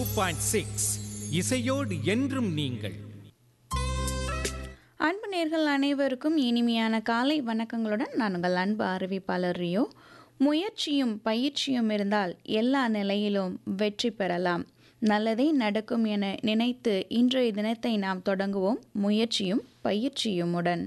point six இசையோடு என்றும் நீங்கள் அன்பு நேர்கள் அனைவருக்கும் இனிமையான காலை வணக்கங்களுடன் நான் உங்கள் அன்பு அறிவிப்பாளர் ரியோ முயற்சியும் பயிற்சியும் இருந்தால் எல்லா நிலையிலும் வெற்றி பெறலாம் நல்லதே நடக்கும் என நினைத்து இன்றைய தினத்தை நாம் தொடங்குவோம் முயற்சியும் பயிற்சியுமுடன்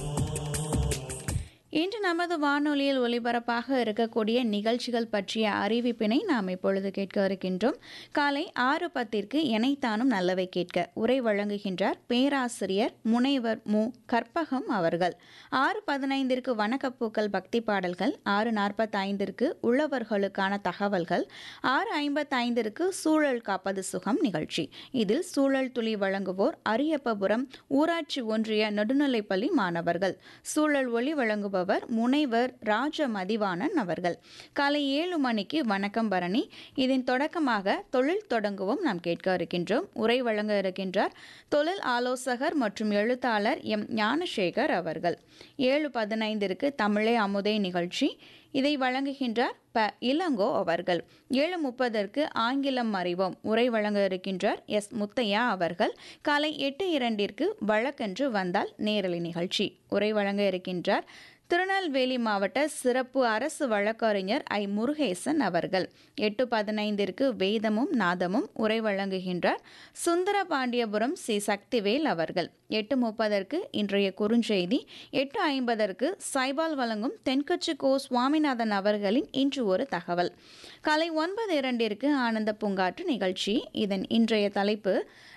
இன்று நமது வானொலியில் ஒலிபரப்பாக இருக்கக்கூடிய நிகழ்ச்சிகள் பற்றிய அறிவிப்பினை நாம் இப்பொழுது கேட்க இருக்கின்றோம் காலை ஆறு பத்திற்கு எனைத்தானும் நல்லவை கேட்க உரை வழங்குகின்றார் பேராசிரியர் முனைவர் மு கற்பகம் அவர்கள் ஆறு பதினைந்திற்கு வணக்கப்பூக்கள் பக்தி பாடல்கள் ஆறு நாற்பத்தைந்திற்கு உழவர்களுக்கான தகவல்கள் ஆறு ஐம்பத்தைந்திற்கு சூழல் காப்பது சுகம் நிகழ்ச்சி இதில் சூழல் துளி வழங்குவோர் அரியப்பபுரம் ஊராட்சி ஒன்றிய நடுநிலைப்பள்ளி மாணவர்கள் சூழல் ஒளி வழங்குபவர் முனைவர் ராஜ மதிவாணன் அவர்கள் காலை ஏழு மணிக்கு வணக்கம் பரணி இதன் தொடக்கமாக தொழில் தொடங்குவோம் நாம் கேட்க இருக்கின்றோம் உரை வழங்க இருக்கின்றார் தொழில் ஆலோசகர் மற்றும் எழுத்தாளர் எம் ஞானசேகர் அவர்கள் ஏழு பதினைந்திற்கு தமிழே அமுதே நிகழ்ச்சி இதை வழங்குகின்றார் ப இளங்கோ அவர்கள் ஏழு முப்பதற்கு ஆங்கிலம் அறிவோம் உரை வழங்க இருக்கின்றார் எஸ் முத்தையா அவர்கள் காலை எட்டு இரண்டிற்கு வழக்கென்று வந்தால் நேரலை நிகழ்ச்சி உரை வழங்க இருக்கின்றார் திருநெல்வேலி மாவட்ட சிறப்பு அரசு வழக்கறிஞர் ஐ முருகேசன் அவர்கள் எட்டு பதினைந்திற்கு வேதமும் நாதமும் உரை வழங்குகின்றார் சுந்தரபாண்டியபுரம் சி சக்திவேல் அவர்கள் எட்டு முப்பதற்கு இன்றைய குறுஞ்செய்தி எட்டு ஐம்பதற்கு சைபால் வழங்கும் தென்கட்சி கோ சுவாமிநாதன் அவர்களின் இன்று ஒரு தகவல் காலை ஒன்பது இரண்டிற்கு ஆனந்த பூங்காற்று நிகழ்ச்சி இதன் இன்றைய தலைப்பு